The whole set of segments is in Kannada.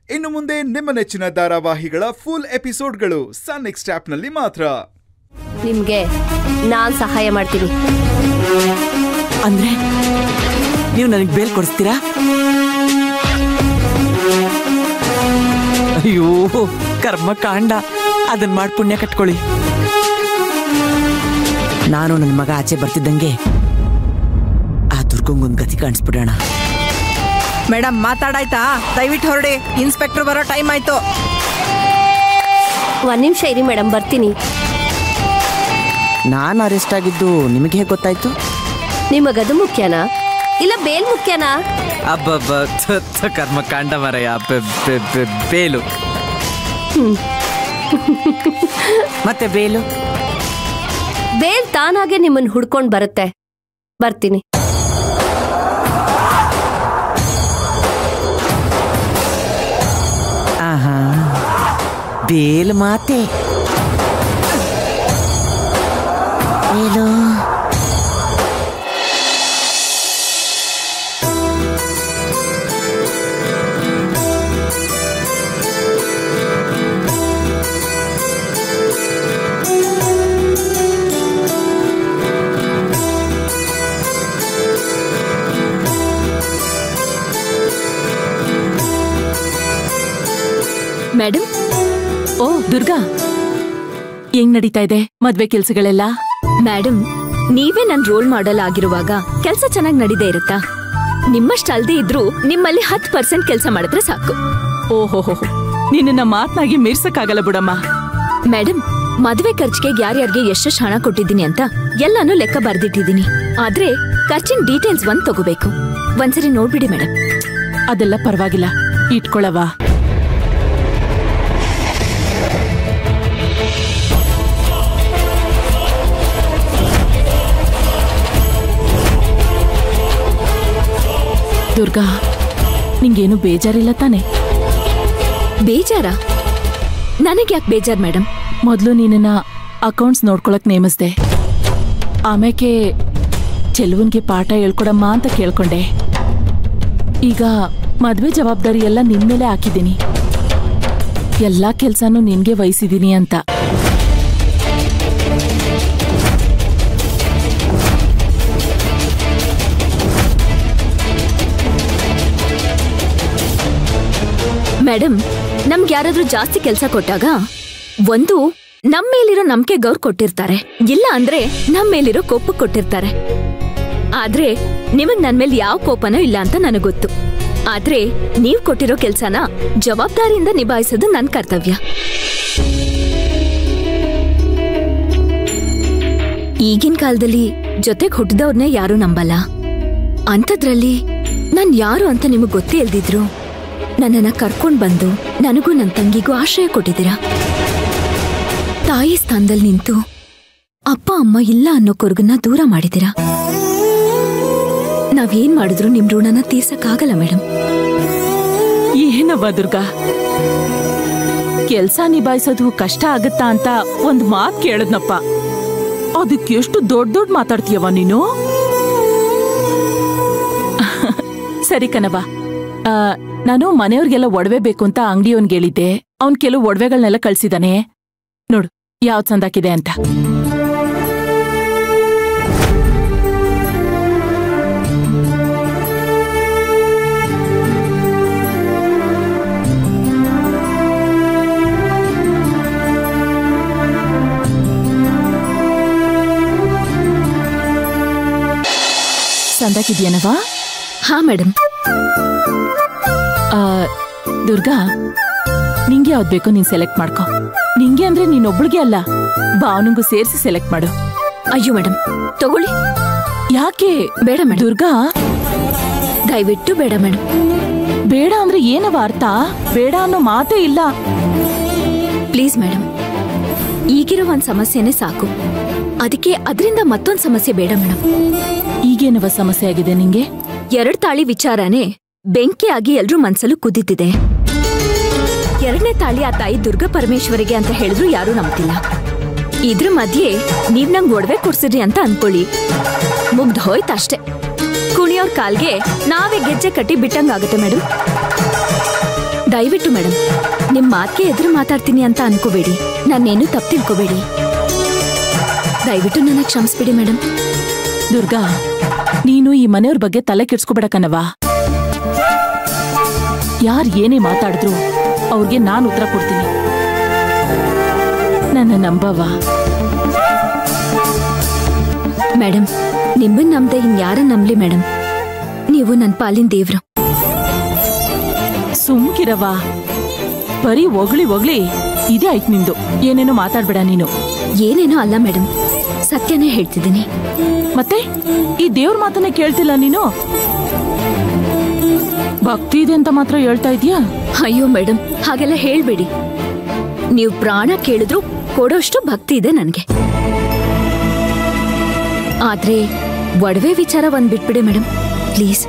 ಇನ್ನು ಮುಂದೆ ನಿಮ್ಮ ನೆಚ್ಚಿನ ಧಾರಾವಾಹಿಗಳ ಫುಲ್ ಎಪಿಸೋಡ್ಗಳು ಸನ್ ನೆಕ್ಸ್ಟ್ ಆಪ್ನಲ್ಲಿ ಮಾತ್ರ ನಿಮ್ಗೆ ನಾನ್ ಸಹಾಯ ಮಾಡ್ತೀನಿ ಅಂದ್ರೆ ನೀವು ನನಗೆ ಬೇಲ್ ಕೊಡಿಸ್ತೀರಾ ಅಯ್ಯೋ ಕರ್ಮ ಕಾಂಡ ಅದನ್ನ ಮಾಡಿ ಪುಣ್ಯ ಕಟ್ಕೊಳ್ಳಿ ನಾನು ನನ್ನ ಮಗ ಆಚೆ ಬರ್ತಿದ್ದಂಗೆ ಆ ದುರ್ಗಂಗೊಂದು ಗತಿ ಕಾಣಿಸ್ಬಿಡೋಣ ಮೇಡಮ್ ಮಾತಾಡಾಯ್ತಾ ದಯವಿಟ್ಟು ಹೊರಡಿ ಇನ್ಸ್ಪೆಕ್ಟರ್ ಬರೋ ಟೈಮ್ ಆಯ್ತು ಒಂದ್ ನಿಮಿಷ ಇರಿ ಮೇಡಮ್ ಬರ್ತೀನಿ ನಾನು ಅರೆಸ್ಟ್ ಆಗಿದ್ದು ನಿಮಗೆ ಹೇಗೆ ಗೊತ್ತಾಯ್ತು ನಿಮಗದು ಮುಖ್ಯನಾ ಇಲ್ಲ ಬೇಲ್ ಮುಖ್ಯನಾ ಅಬ್ಬಬ್ಬ ಕರ್ಮ ಕಾಂಡ ಮರಯ ಬೇಲು ಮತ್ತೆ ಬೇಲು ಬೇಲ್ ತಾನಾಗೆ ನಿಮ್ಮನ್ನ ಹುಡ್ಕೊಂಡ್ ಬರುತ್ತೆ ಬರ್ತೀನಿ ಆಹಾ ಬೇಲ್ ಮಾತೆ ಬೇಲು ಮೇಡಮ್ ಓ ದುರ್ಗಾ ಹೆಂಗ್ ನಡೀತಾ ಇದೆ ಮದ್ವೆ ಕೆಲ್ಸಗಳೆಲ್ಲ ಮೇಡಮ್ ನೀವೇ ನನ್ ರೋಲ್ ಮಾಡಲ್ ಆಗಿರುವಾಗ ಕೆಲ್ಸ ಚೆನ್ನಾಗ್ ನಡೀದೇ ಇರುತ್ತಾ ನಿಮ್ಮಷ್ಟ್ ಅಲ್ದೇ ಇದ್ರೂ ನಿಮ್ಮಲ್ಲಿ ಹತ್ತು ಪರ್ಸೆಂಟ್ ಕೆಲ್ಸ ಮಾಡಿದ್ರೆ ಸಾಕು ಓಹೋ ನಿನ್ನ ಮಾತ್ನಾಗಿ ಮೀರ್ಸಕ್ಕಾಗಲ್ಲ ಬಿಡಮ್ಮ ಮೇಡಮ್ ಮದ್ವೆ ಖರ್ಚಿಗೆ ಯಾರ್ಯಾರಿಗೆ ಎಷ್ಟೆಷ್ಟು ಹಣ ಕೊಟ್ಟಿದ್ದೀನಿ ಅಂತ ಎಲ್ಲಾನು ಲೆಕ್ಕ ಬರ್ದಿಟ್ಟಿದ್ದೀನಿ ಆದ್ರೆ ಖರ್ಚಿನ ಡೀಟೇಲ್ಸ್ ಒಂದ್ ತಗೋಬೇಕು ಒಂದ್ಸರಿ ನೋಡ್ಬಿಡಿ ಮೇಡಮ್ ಅದೆಲ್ಲ ಪರವಾಗಿಲ್ಲ ಇಟ್ಕೊಳವಾ ದುರ್ಗಾ ನಿಂಗೇನು ಬೇಜಾರಿಲ್ಲ ತಾನೆ ಬೇಜಾರ ನನಗೆ ಯಾಕೆ ಬೇಜಾರ್ ಮೇಡಮ್ ಮೊದಲು ನಿನ್ನ ಅಕೌಂಟ್ಸ್ ನೋಡ್ಕೊಳಕ್ ನೇಮಿಸ್ದೆ ಆಮೇಲೆ ಚೆಲುವನ್ಗೆ ಪಾಠ ಹೇಳ್ಕೊಡಮ್ಮ ಅಂತ ಕೇಳ್ಕೊಂಡೆ ಈಗ ಮದ್ವೆ ಜವಾಬ್ದಾರಿ ಎಲ್ಲ ನಿನ್ ಮೇಲೆ ಹಾಕಿದ್ದೀನಿ ಎಲ್ಲಾ ಕೆಲ್ಸನೂ ನಿನ್ಗೆ ವಹಿಸಿದೀನಿ ಅಂತ ಮೇಡಮ್ ನಮ್ಗೆ ಯಾರಾದ್ರೂ ಜಾಸ್ತಿ ಕೆಲಸ ಕೊಟ್ಟಾಗ ಒಂದು ನಮ್ ಮೇಲಿರೋ ನಂಬಿಕೆ ಗೌರ್ ಕೊಟ್ಟಿರ್ತಾರೆ ಇಲ್ಲ ಅಂದ್ರೆ ನಮ್ ಮೇಲಿರೋ ಕೋಪ ಕೊಟ್ಟಿರ್ತಾರೆ ಆದ್ರೆ ನಿಮಗ್ ನನ್ ಮೇಲೆ ಯಾವ ಕೋಪನೂ ಇಲ್ಲ ಅಂತ ನನಗ್ ಗೊತ್ತು ಆದ್ರೆ ನೀವ್ ಕೊಟ್ಟಿರೋ ಕೆಲ್ಸನ ಜವಾಬ್ದಾರಿಯಿಂದ ನಿಭಾಯಿಸೋದು ನನ್ ಕರ್ತವ್ಯ ಈಗಿನ ಕಾಲದಲ್ಲಿ ಜೊತೆಗ್ ಹುಟ್ಟಿದವ್ರನ್ನೇ ಯಾರೂ ನಂಬಲ್ಲ ಅಂಥದ್ರಲ್ಲಿ ನಾನ್ ಯಾರು ಅಂತ ನಿಮಗ್ ಗೊತ್ತೇ ಇಲ್ದಿದ್ರು ನನ್ನನ್ನ ಕರ್ಕೊಂಡ್ ಬಂದು ನನಗೂ ನನ್ನ ತಂಗಿಗೂ ಆಶ್ರಯ ಕೊಟ್ಟಿದ್ದೀರಾ ತಾಯಿ ಸ್ಥಾನದಲ್ಲಿ ನಿಂತು ಅಪ್ಪ ಅಮ್ಮ ಇಲ್ಲ ಅನ್ನೋ ಕೊರ್ಗನ್ನ ದೂರ ಮಾಡಿದ್ದೀರಾ ನಾವೇನ್ ಮಾಡಿದ್ರು ನಿಮ್ ಋಣನ ತೀರ್ಸಕ್ಕಾಗಲ್ಲ ಮೇಡಮ್ ಏನವ್ವ ದುರ್ಗಾ ಕೆಲ್ಸ ನಿಭಾಯಿಸೋದು ಕಷ್ಟ ಆಗತ್ತಾ ಅಂತ ಒಂದ್ ಮಾತ್ ಕೇಳದ್ನಪ್ಪ ಅದಕ್ಕೆ ಎಷ್ಟು ದೊಡ್ಡ ದೊಡ್ಡ ಮಾತಾಡ್ತೀಯವ ನೀನು ಸರಿ ಕಣವ ಆ, ನಾನು ಮನೆಯವ್ರಿಗೆಲ್ಲ ಒಡವೆ ಬೇಕು ಅಂತ ಅಂಗಡಿಯವನ್ಗೆ ಹೇಳಿದ್ದೆ ಅವ್ನ್ ಕೆಲವು ಒಡವೆಗಳನ್ನೆಲ್ಲ ಕಳ್ಸಿದಾನೆ ನೋಡು ಯಾವ್ದ್ ಚಂದಾಕಿದೆ ಅಂತ ಸಂದಾಕಿದ್ಯಾನವಾ ಹಾ ಮೇಡಮ್ ಆ, ದುರ್ಗಾ ನಿಂಗೆ ಯಾವ್ದು ಬೇಕೋ ನೀನ್ ಸೆಲೆಕ್ಟ್ ಮಾಡ್ಕೊ ನಿಂಗೆ ಅಂದ್ರೆ ನೀನೊಬ್ಳಿಗೆ ಅಲ್ಲ ಭಾವನಿಗೂ ಸೇರಿಸಿ ಸೆಲೆಕ್ಟ್ ಮಾಡು ಅಯ್ಯೋ ಮೇಡಮ್ ತಗೊಳ್ಳಿ ಯಾಕೆ ಬೇಡ ಮೇಡಮ್ ದುರ್ಗಾ ದಯವಿಟ್ಟು ಬೇಡ ಮೇಡಮ್ ಬೇಡ ಅಂದ್ರೆ ಏನವ ಅರ್ಥ ಬೇಡ ಅನ್ನೋ ಮಾತೇ ಇಲ್ಲ ಪ್ಲೀಸ್ ಮೇಡಮ್ ಈಗಿರೋ ಒಂದ್ ಸಮಸ್ಯೆನೇ ಸಾಕು ಅದಕ್ಕೆ ಅದರಿಂದ ಮತ್ತೊಂದ್ ಸಮಸ್ಯೆ ಬೇಡ ಮೇಡಮ್ ಈಗೇನವ ಸಮಸ್ಯೆ ಆಗಿದೆ ನಿಂಗೆ ಎರಡ್ ತಾಳಿ ವಿಚಾರನೇ ಬೆಂಕಿಯಾಗಿ ಎಲ್ರೂ ಮನ್ಸಲ್ಲೂ ಕುದಿತಿದೆ ಎರಡನೇ ತಾಳಿ ಆ ತಾಯಿ ದುರ್ಗಾ ಪರಮೇಶ್ವರಿಗೆ ಅಂತ ಹೇಳಿದ್ರು ಯಾರೂ ನಂಬ್ತಿಲ್ಲ ಇದ್ರ ಮಧ್ಯೆ ನೀವ್ ನಂಗ್ ಒಡವೆ ಕೊಡ್ಸಿದ್ರಿ ಅಂತ ಅನ್ಕೊಳ್ಳಿ ಮುಗ್ದ್ ಹೋಯ್ತಷ್ಟೇ ಕುಣಿಯೋರ್ ಕಾಲ್ಗೆ ನಾವೇ ಗೆಜ್ಜೆ ಕಟ್ಟಿ ಬಿಟ್ಟಂಗಾಗುತ್ತೆ ಮೇಡಮ್ ದಯವಿಟ್ಟು ಮೇಡಮ್ ನಿಮ್ ಮಾತ್ಗೆ ಎದುರು ಮಾತಾಡ್ತೀನಿ ಅಂತ ಅನ್ಕೋಬೇಡಿ ನಾನೇನು ತಪ್ಪು ತಿಳ್ಕೋಬೇಡಿ ದಯವಿಟ್ಟು ನನ್ನ ಕ್ಷಮಿಸ್ಬಿಡಿ ಮೇಡಮ್ ದುರ್ಗಾ ನೀನು ಈ ಮನೆಯವ್ರ ಬಗ್ಗೆ ತಲೆ ಕೆಡ್ಸ್ಕೊಬೇಡ ಕಣವ ಯಾರ್ ಏನೇ ಮಾತಾಡಿದ್ರು ಅವ್ರಿಗೆ ನಾನ್ ಉತ್ತರ ಕೊಡ್ತೀನಿ ನನ್ನ ನಂಬವ ಮೇಡಮ್ ನಿಮ್ಮನ್ ನಮ್ದೆ ಇನ್ಯಾರ ನಂಬ್ಲಿ ಮೇಡಮ್ ನೀವು ನನ್ನ ಪಾಲಿನ ದೇವ್ರು ಸುಮ್ಕಿರವ ಬರೀ ಒಗ್ಳಿ ಒಗ್ಳಿ ಇದೇ ಆಯ್ತು ನಿಂದು ಏನೇನೋ ಮಾತಾಡ್ಬೇಡ ನೀನು ಏನೇನೋ ಅಲ್ಲ ಮೇಡಮ್ ಸತ್ಯನೇ ಹೇಳ್ತಿದ್ದೀನಿ ಮತ್ತೆ ಈ ದೇವ್ರ ಮಾತನ್ನ ಕೇಳ್ತಿಲ್ಲ ನೀನು ಭಕ್ತಿ ಇದೆ ಅಂತ ಮಾತ್ರ ಹೇಳ್ತಾ ಇದೀಯಾ ಅಯ್ಯೋ ಮೇಡಮ್ ಹಾಗೆಲ್ಲ ಹೇಳ್ಬೇಡಿ ನೀವು ಪ್ರಾಣ ಕೇಳಿದ್ರು ಕೊಡೋಷ್ಟು ಭಕ್ತಿ ಇದೆ ನನಗೆ ಆದ್ರೆ ಒಡವೆ ವಿಚಾರ ಒಂದ್ ಬಿಟ್ಬಿಡಿ ಮೇಡಮ್ ಪ್ಲೀಸ್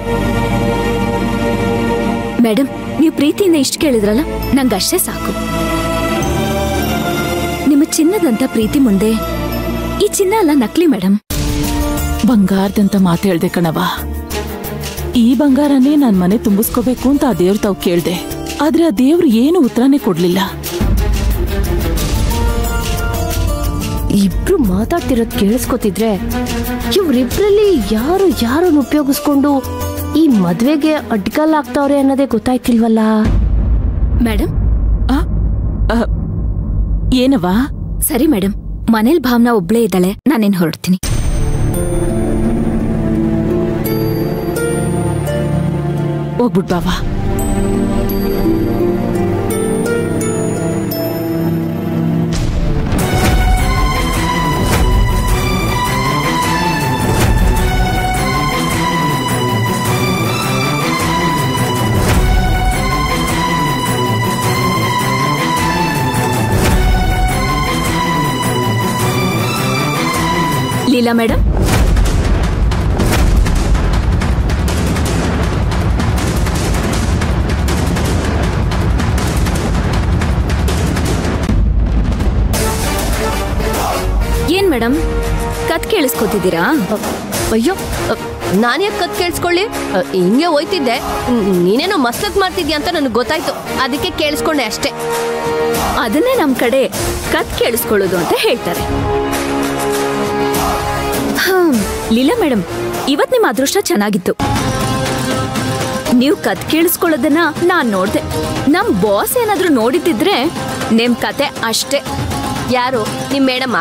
ಮೇಡಮ್ ನೀವು ಪ್ರೀತಿಯಿಂದ ಇಷ್ಟು ಕೇಳಿದ್ರಲ್ಲ ನಂಗಷ್ಟೇ ಸಾಕು ನಿಮ್ಮ ಚಿನ್ನದಂತ ಪ್ರೀತಿ ಮುಂದೆ ಈ ಚಿನ್ನ ಅಲ್ಲ ನಕಲಿ ಮೇಡಮ್ ಬಂಗಾರದಂತ ಮಾತು ಹೇಳ್ದೆ ಕಣವ ಈ ಬಂಗಾರನೇ ನಾನ್ ಮನೆ ತುಂಬಿಸ್ಕೋಬೇಕು ಅಂತ ಆ ದೇವ್ರ ತಾವ್ ಕೇಳ್ದೆ ಆದ್ರೆ ಆ ದೇವ್ರು ಏನು ಉತ್ತರನೇ ಕೊಡ್ಲಿಲ್ಲ ಇಬ್ರು ಮಾತಾಡ್ತಿರೋದ್ ಕೇಳಿಸ್ಕೊತಿದ್ರೆ ಇವ್ರಿಬ್ರಲ್ಲಿ ಯಾರು ಯಾರನ್ನ ಉಪಯೋಗಿಸ್ಕೊಂಡು ಈ ಮದ್ವೆಗೆ ಅಡ್ಗಲ್ಲಾಗ್ತಾವ್ರೆ ಅನ್ನೋದೇ ಗೊತ್ತಾಯ್ತಿಲ್ವಲ್ಲ ಮೇಡಮ್ ಆ? ಆ, ಏನವ್ವ ಸರಿ ಮೇಡಮ್ ಮನೇಲಿ ಭಾವನಾ ಒಬ್ಳೇ ಇದ್ದಾಳೆ ನಾನೇನ್ ಹೊರಡ್ತೀನಿ ಹೋಗ್ಬಿಟ್ ಬಾವಾ ಲೀಲಾ ಮೇಡಮ್ ಏನ್ ಮೇಡಮ್ ಕತ್ ಕೇಳಿಸ್ಕೊತಿದ್ದೀರಾ ಅಯ್ಯೋ ನಾನು ಯಾಕೆ ಕತ್ ಕೇಳಿಸ್ಕೊಳ್ಳಿ ಅ, ಹಿಂಗೆ ಹೋಯ್ತಿದ್ದೆ ನ್- ನೀನೇನೋ ಮಸ್ಲತ್ ಮಾಡ್ತಿದ್ಯಾ ಅಂತ ನನಗೆ ಗೊತ್ತಾಯ್ತು ಅದಕ್ಕೆ ಕೇಳಿಸ್ಕೊಂಡೆ ಅಷ್ಟೇ ಅದನ್ನೇ ನಮ್ ಕಡೆ ಕತ್ ಕೇಳಿಸ್ಕೊಳ್ಳೋದು ಅಂತ ಹೇಳ್ತಾರೆ ಹ್ಮ್, ಲೀಲಾ ಮೇಡಮ್ ಇವತ್ ನಿಮ್ ಅದೃಷ್ಟ ಚೆನ್ನಾಗಿತ್ತು ನೀವು ಕತ್ ಕೇಳಿಸ್ಕೊಳ್ಳೋದನ್ನ ನಾನ್ ನೋಡ್ದೆ ನಮ್ ಬಾಸ್ ಏನಾದ್ರೂ ನೋಡಿದ್ದಿದ್ರೆ ನಿಮ್ ಕತೆ ಅಷ್ಟೇ ಯಾರು ನಿಮ್ಮ ಮೇಡಮ್ಮ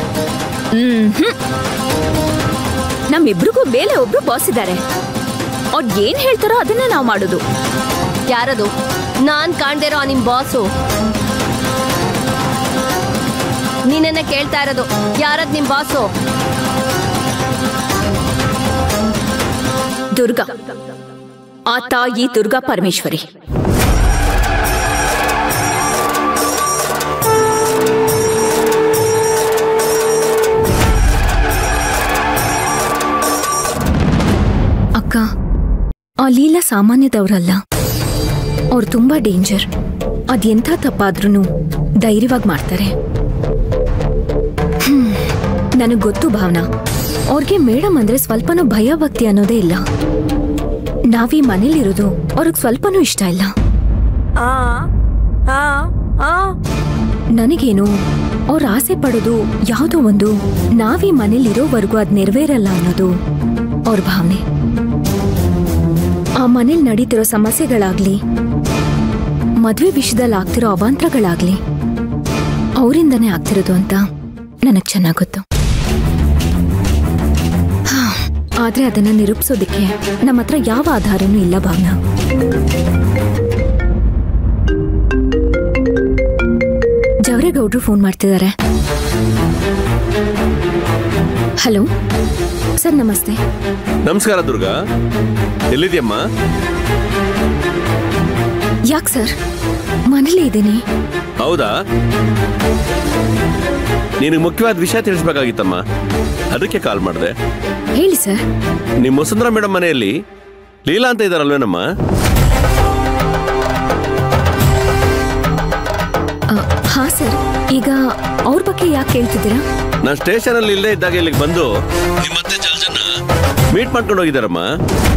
ನಮ್ಮಿಬ್ರಿಗೂ ಮೇಲೆ ಒಬ್ರು ಬಾಸ್ ಇದ್ದಾರೆ ಅವ್ರು ಏನ್ ಹೇಳ್ತಾರೋ ಅದನ್ನೇ ನಾವು ಮಾಡೋದು ಯಾರದು ನಾನ್ ಕಾಣ್ದೇ ಇರೋ ನಿಮ್ ಬಾಸು ನೀನನ್ನ ಕೇಳ್ತಾ ಇರೋದು ಯಾರದ್ ನಿಮ್ ಬಾಸು ದುರ್ಗಾ ಆ ತಾಯಿ ದುರ್ಗಾ ಪರಮೇಶ್ವರಿ ಅಕ್ಕ ಆ ಲೀಲಾ ಸಾಮಾನ್ಯದವ್ರಲ್ಲ ಅವ್ರು ತುಂಬಾ ಡೇಂಜರ್ ಅದೆಂಥ ತಪ್ಪಾದ್ರೂ ಧೈರ್ಯವಾಗಿ ಮಾಡ್ತಾರೆ ನನಗೆ ಗೊತ್ತು ಭಾವನಾ ಅವ್ರಿಗೆ ಮೇಡಮ್ ಅಂದ್ರೆ ಸ್ವಲ್ಪನೂ ಭಯ ಭಕ್ತಿ ಅನ್ನೋದೇ ಇಲ್ಲ ನಾವೀ ಮನೇಲಿರೋದು ಅವ್ರಿಗೆ ಸ್ವಲ್ಪನೂ ಇಷ್ಟ ಇಲ್ಲ ಆ ಆ ಆ ನನಗೇನು ಅವ್ರ ಆಸೆ ಪಡೋದು ಯಾವುದೋ ಒಂದು ನಾವೀ ಮನೇಲಿರೋವರೆಗೂ ಅದ್ ನೆರವೇರಲ್ಲ ಅನ್ನೋದು ಅವ್ರ ಭಾವನೆ ಆ ಮನೇಲಿ ನಡೀತಿರೋ ಸಮಸ್ಯೆಗಳಾಗ್ಲಿ ಮದ್ವೆ ವಿಷಯದಲ್ಲಿ ಆಗ್ತಿರೋ ಅವಾಂತರಗಳಾಗ್ಲಿ ಅವರಿಂದನೇ ಆಗ್ತಿರೋದು ಅಂತ ನನಗ್ ಚೆನ್ನಾಗ್ ಗೊತ್ತು ಹಾ, ಆದ್ರೆ ಅದನ್ನ ನಿರೂಪಿಸೋದಿಕ್ಕೆ ನಮ್ಮ ಹತ್ರ ಯಾವ ಆಧಾರನೂ ಇಲ್ಲ ಭಾವನಾ ಜವರೇಗೌಡ್ರು ಫೋನ್ ಮಾಡ್ತಿದ್ದಾರೆ ಹಲೋ ಸರ್ ನಮಸ್ತೆ ನಮಸ್ಕಾರ ದುರ್ಗಾ ಎಲ್ಲಿದ್ಯಮ್ಮ ಯಾಕೆ ಸರ್ ಮನೇಲಿ ಇದ್ದೀನಿ ಹೌದಾ ನಿನಗೆ ಮುಖ್ಯವಾದ ವಿಷಯ ತಿಳಿಸ್ಬೇಕಾಗಿತ್ತಮ್ಮ ಅದಕ್ಕೆ ಕಾಲ್ ಮಾಡಿದೆ ಹೇಳಿ ಸರ್ ನಿಮ್ಮ ವಸುಂಧರಾ ಮೇಡಮ್ ಮನೆಯಲ್ಲಿ ಲೀಲಾ ಅಂತ ಇದ್ದಾರಲ್ವೇನಮ್ಮ ಅ, ಹಾ ಸರ್ ಈಗ ಅವ್ರ ಬಗ್ಗೆ ಯಾಕೆ ಕೇಳ್ತಿದ್ದೀರಾ ನಾನು ಸ್ಟೇಷನ್ ಅಲ್ಲಿ ಇಲ್ಲದೆ ಇದ್ದಾಗ ಇಲ್ಲಿಗೆ ಬಂದು ನಿಮ್ಮತ್ತೆ ಜಲ್ಜನ್ನ ಮೀಟ್ ಮಾಡ್ಕೊಂಡು ಹೋಗಿದ್ದಾರಮ್ಮ